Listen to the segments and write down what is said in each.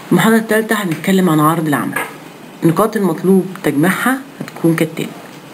المحاضرة التالتة هنتكلم عن عرض العمل النقاط المطلوب تجميعها هتكون كالتالي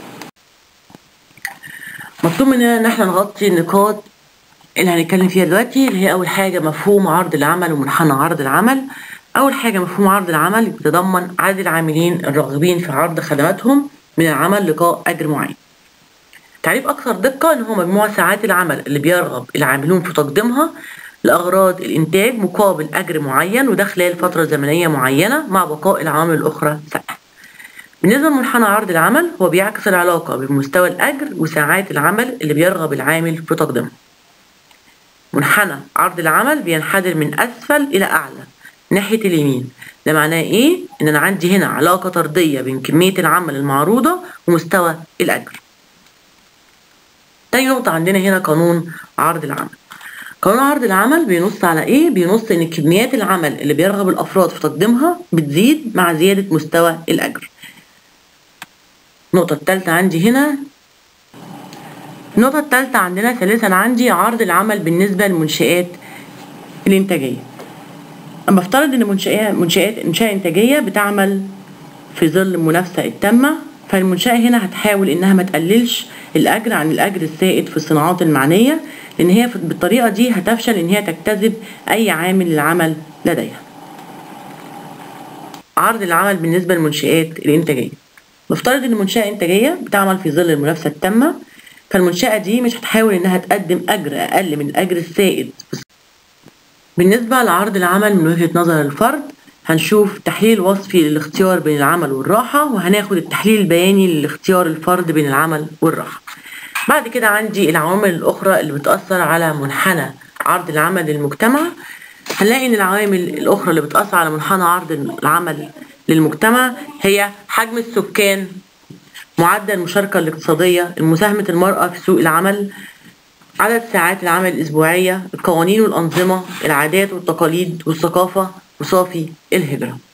مطلوب مننا ان احنا نغطي النقاط اللي هنتكلم فيها دلوقتي اللي هي اول حاجة مفهوم عرض العمل ومنحنى عرض العمل اول حاجة مفهوم عرض العمل بيتضمن عدد العاملين الراغبين في عرض خدماتهم من العمل لقاء اجر معين تعريف اكثر دقة ان هو مجموع ساعات العمل اللي بيرغب العاملون في تقديمها لأغراض الإنتاج مقابل أجر معين وده خلال فترة زمنية معينة مع بقاء العوامل الأخرى ثابتة. بالنسبة لمنحنى عرض العمل هو بيعكس العلاقة بين مستوى الأجر وساعات العمل اللي بيرغب العامل في تقديمها. منحنى عرض العمل بينحدر من أسفل إلى أعلى ناحية اليمين ده معناه إيه؟ إن أنا عندي هنا علاقة طردية بين كمية العمل المعروضة ومستوى الأجر. تاني نقطة عندنا هنا قانون عرض العمل. قانون عرض العمل بينص على ايه؟ بينص ان كميات العمل اللي بيرغب الافراد في تقديمها بتزيد مع زيادة مستوى الاجر. النقطة التالتة عندي هنا النقطة التالتة عندنا ثالثا عندي عرض العمل بالنسبة للمنشآت الإنتاجية. أما افترض إن منشآت منشآت إنشاء إنتاجية بتعمل في ظل المنافسة التامة فالمنشأة هنا هتحاول إنها ما تقللش الأجر عن الأجر السائد في الصناعات المعنية لأن هي بالطريقة دي هتفشل إن هي تجتذب أي عامل للعمل لديها. عرض العمل بالنسبة للمنشآت الإنتاجية. نفترض إن منشأة إنتاجية بتعمل في ظل المنافسة التامة فالمنشأة دي مش هتحاول إنها تقدم أجر أقل من الأجر السائد. بالنسبة لعرض العمل من وجهة نظر الفرد هنشوف تحليل وصفي للاختيار بين العمل والراحة وهناخد التحليل البياني لاختيار الفرد بين العمل والراحة. بعد كده عندي العوامل الأخرى اللي بتأثر على منحنى عرض العمل للمجتمع هنلاقي إن العوامل الأخرى اللي بتأثر على منحنى عرض العمل للمجتمع هي حجم السكان معدل المشاركة الاقتصادية مساهمة المرأة في سوق العمل عدد ساعات العمل الأسبوعية القوانين والأنظمة العادات والتقاليد والثقافة وصافي الهجرة